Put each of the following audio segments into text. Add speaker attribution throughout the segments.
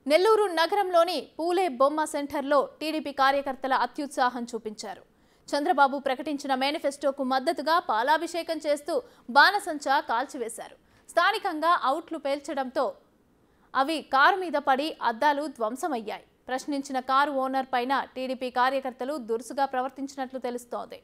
Speaker 1: నెల్లూరు నగరంలోని పూలే బొమ్మ సెంటర్లో టీడీపీ కార్యకర్తల అత్యుత్సాహం చూపించారు చంద్రబాబు ప్రకటించిన మేనిఫెస్టోకు మద్దతుగా పాలాభిషేకం చేస్తూ బాణసంచా కాల్చివేశారు స్థానికంగా అవుట్లు పేల్చడంతో అవి కారు మీద పడి అద్దాలు ధ్వంసమయ్యాయి ప్రశ్నించిన కారు ఓనర్ పైన టీడీపీ కార్యకర్తలు దురుసుగా ప్రవర్తించినట్లు తెలుస్తోంది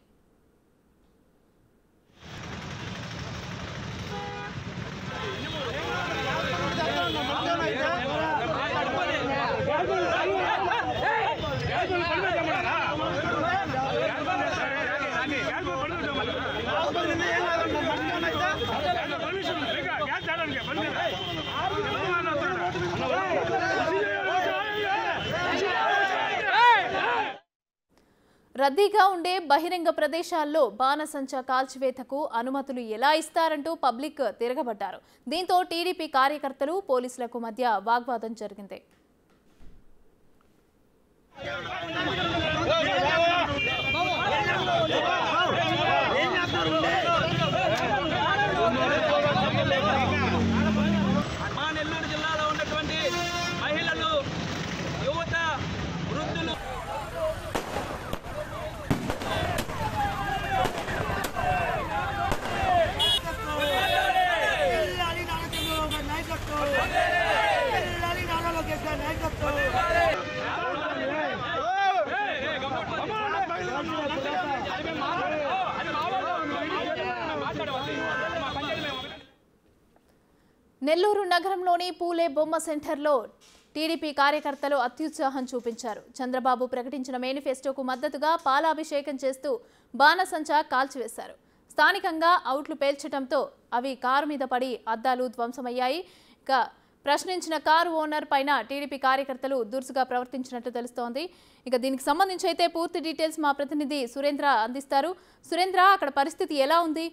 Speaker 1: రద్దీగా ఉండే బహిరంగ ప్రదేశాల్లో బాణసంచా కాల్చివేతకు అనుమతులు ఎలా ఇస్తారంటూ పబ్లిక్ తిరగబడ్డారు దీంతో టీడీపీ కార్యకర్తలు పోలీసులకు మధ్య వాగ్వాదం జరిగింది
Speaker 2: మా నెల్లూరు జిల్లాలో ఉన్నటువంటి మహిళలు యువత వృద్ధులు
Speaker 3: పిల్లాలి నాన్న చంద్రబాబు గారి నాయకత్వం పిల్లాలి నాన్న లోకేష్ గారి నాయకత్వం
Speaker 1: నెల్లూరు నగరంలోని పూలే బొమ్మ సెంటర్లో టీడీపీ కార్యకర్తలు అత్యుత్సాహం చూపించారు చంద్రబాబు ప్రకటించిన మేనిఫెస్టోకు మద్దతుగా పాలాభిషేకం చేస్తూ బాణసంచా కాల్చివేశారు స్థానికంగా అవుట్లు పేల్చడంతో అవి కారు మీద పడి అద్దాలు ధ్వంసమయ్యాయి ఇక ప్రశ్నించిన కారు ఓనర్ పైన టీడీపీ కార్యకర్తలు దురుసుగా ప్రవర్తించినట్లు తెలుస్తోంది ఇక దీనికి సంబంధించి అయితే పూర్తి డీటెయిల్స్ మా ప్రతినిధి సురేంద్ర అందిస్తారు సురేంద్ర అక్కడ పరిస్థితి ఎలా ఉంది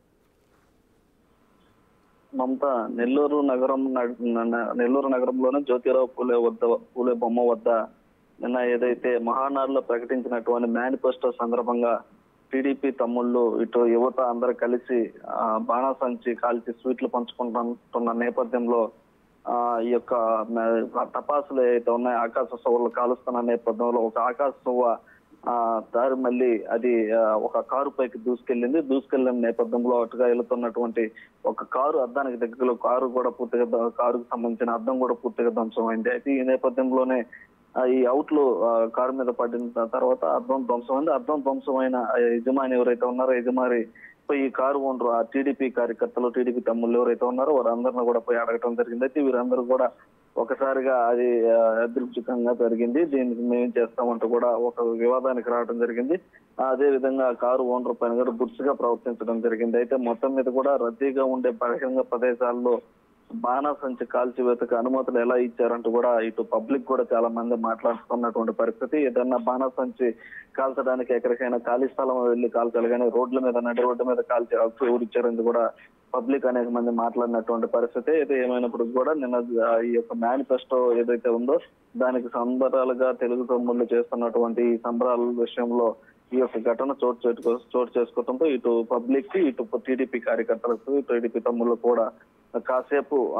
Speaker 4: మమత నెల్లూరు నగరం నగ- న- నెల్లూరు నగరంలోని జ్యోతిరావు పూలే వద్ద పూలే బొమ్మ వద్ద నిన్న ఏదైతే మహానాడులో ప్రకటించినటువంటి మేనిఫెస్టో సందర్భంగా టీడీపీ తమ్ముళ్ళు ఇటు యువత అందరు కలిసి ఆ, బాణాసంచి కాల్చి స్వీట్లు పంచుకుంటున్న నేపథ్యంలో ఆ ఈ యొక్క మ- టపాసులు ఏవైతే ఉన్నాయో ఆకాశ సవ్వలు కాలుస్తున్న నేపథ్యంలో ఒక ఆకాశ సవ్వ ఆ దారి మళ్ళీ అది ఆ, ఒక కారు పైకి దూసుకెళ్ళింది దూసుకెళ్లిన నేపథ్యంలో అటుగా వెళుతున్నటువంటి ఒక కారు అద్దానికి దగ్గరలో కారు కూడా పూర్తిగా ద- కారుకు సంబంధించిన అద్దం కూడా పూర్తిగా ధ్వంసమైంది అయితే ఈ నేపథ్యంలోనే ఆ, ఈ అవుట్లు ఆ, కారు మీద పడిన తర్వాత అద్దం ధ్వంసమైంది అద్దం ధ్వంసమైన ఆ యజమాని ఎవరైతే ఉన్నారో యజమాని పోయి ఈ కారు ఓనరు ఆ టీడీపీ కార్యకర్తలు టీడీపీ తమ్ముళ్ళు ఎవరైతే ఉన్నారో వారందరిని కూడా పోయి అడగటం జరిగింది అయితే వీరందరూ కూడా ఒకసారిగా అది ఆ, యాదృచ్ఛికంగా జరిగింది దీనికి మేము చేస్తామంటూ కూడా ఒక వివాదానికి రావడం జరిగింది ఆ, అదే విధంగా కారు ఓనర్ పైన కూడా బుడ్స్గా ప్రవర్తించడం జరిగింది అయితే మొత్తం మీద కూడా రద్దీగా ఉండే బహిరంగ ప్రదేశాల్లో బాణాసంచి కాల్చివేతకు అనుమతులు ఎలా ఇచ్చారంటూ కూడా ఇటు పబ్లిక్ కూడా చాలా మంది మాట్లాడుతున్నటువంటి పరిస్థితి ఏదన్నా బాణాసంచి కాల్చడానికి ఎక్కడికైనా ఖాళీ స్థలం వెళ్ళి కాల్చాలి కానీ రోడ్ల మీద నడి రోడ్డు మీద కాల్చే హక్కు ఎవరు ఇచ్చారని కూడా పబ్లిక్ అనేక మంది మాట్లాడినటువంటి పరిస్థితి అయితే ఏమైనప్పుడు కూడా నిన్న ఆ, ఈ యొక్క మేనిఫెస్టో ఏదైతే ఉందో దానికి సంబరాలుగా తెలుగు తమ్ముళ్ళు చేస్తున్నటువంటి ఈ సంబరాల విషయంలో ఈ యొక్క ఘటన చోటు చేసుకో చోటు చేసుకోవడంతో ఇటు పబ్లిక్ కి ఇటు టీడీపీ కార్యకర్తలకు టీడీపీ తమ్ముళ్ళు కూడా కాసేపు ఆ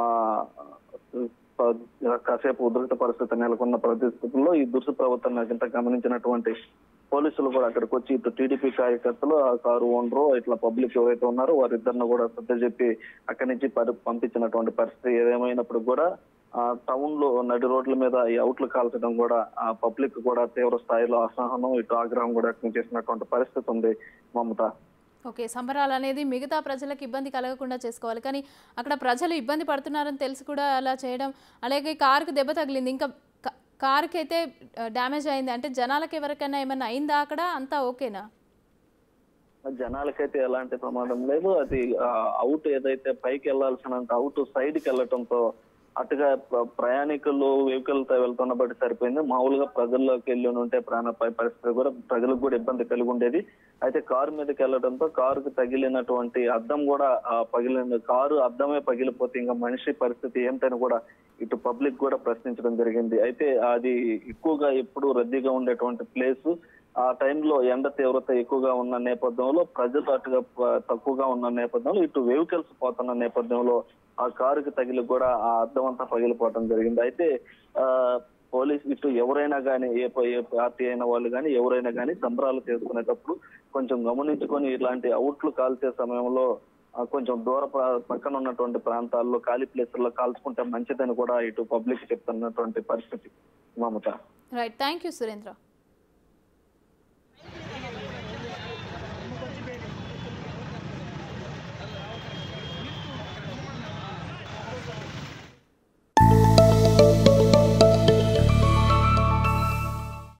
Speaker 4: ప- కాసేపు ఉద్రిక్త పరిస్థితి నెలకొన్న పరిస్థితుల్లో ఈ దుర్సు ప్రవర్తన ఇంత గమనించినటువంటి పోలీసులు కూడా అక్కడికి వచ్చి ఇటు టీడీపీ కార్యకర్తలు ఆ కారు ఓనరు ఇట్లా పబ్లిక్ ఎవరైతే ఉన్నారో వారిద్దరిని కూడా సర్ద చెప్పి అక్కడి నుంచి పరి- పంపించినటువంటి పరిస్థితి ఏదేమైనప్పుడు కూడా ఆ టౌన్ లో నడి రోడ్ల మీద ఈ అవుట్లు కాల్చడం కూడా ఆ పబ్లిక్ కూడా తీవ్ర స్థాయిలో అసహనం ఇటు ఆగ్రహం కూడా వ్యక్తం చేసినటువంటి పరిస్థితి ఉంది మమత
Speaker 1: ఓకే సంబరాలు అనేది మిగతా ప్రజలకు ఇబ్బంది కలగకుండా చేసుకోవాలి కానీ అక్కడ ప్రజలు ఇబ్బంది పడుతున్నారని తెలిసి కూడా అలా చేయడం అలాగే కారుకు దెబ్బ తగిలింది ఇంకా కా- కారుకి అయితే డ్యామేజ్ అయింది అంటే జనాలకి ఎవరికైనా ఏమైనా అయిందా అక్కడ అంతా ఓకేనా
Speaker 4: జనాలకైతే ఎలాంటి ప్రమాదం లేదు అది అవుట్ ఏదైతే పైకి వెళ్లాల్సినంత అవుట్ సైడ్ కి వెళ్ళటంతో అటుగా ప్ర- ప్రయాణికులు వెహికల్ తో వెళ్తున్న బట్టి సరిపోయింది మామూలుగా ప్రజల్లోకి వెళ్ళి ఉంటే ప్రాణాపాయ పరిస్థితి కూడా ప్రజలకు కూడా ఇబ్బంది కలిగి ఉండేది అయితే కారు మీదకి వెళ్ళడంతో కారుకు తగిలినటువంటి అద్దం కూడా ఆ, పగిలింది కారు అద్దమే పగిలిపోతే ఇంకా మనిషి పరిస్థితి ఏంటని కూడా ఇటు పబ్లిక్ కూడా ప్రశ్నించడం జరిగింది అయితే అది ఎక్కువగా ఎప్పుడు రద్దీగా ఉండేటువంటి ప్లేస్ ఆ టైంలో ఎండ తీవ్రత ఎక్కువగా ఉన్న నేపథ్యంలో ప్రజలు అటుగా ప- తక్కువగా ఉన్న నేపథ్యంలో ఇటు వెహికల్స్ పోతున్న నేపథ్యంలో ఆ కారుకి తగిలి కూడా ఆ అద్దం అంతా పగిలిపోవడం జరిగింది అయితే ఆ పోలీస్ ఇటు ఎవరైనా కానీ ఏ ప- ఏ పార్టీ అయిన వాళ్ళు కానీ ఎవరైనా కానీ సంబరాలు చేసుకునేటప్పుడు కొంచెం గమనించుకొని ఇలాంటి అవుట్లు కాల్చే సమయంలో ఆ, కొంచెం దూర ప్ర- పక్కన ఉన్నటువంటి ప్రాంతాల్లో ఖాళీ ప్లేసుల్లో కాల్చుకుంటే మంచిదని కూడా ఇటు పబ్లిక్ చెప్తున్నటువంటి పరిస్థితి Mamata
Speaker 1: right thank you Surendra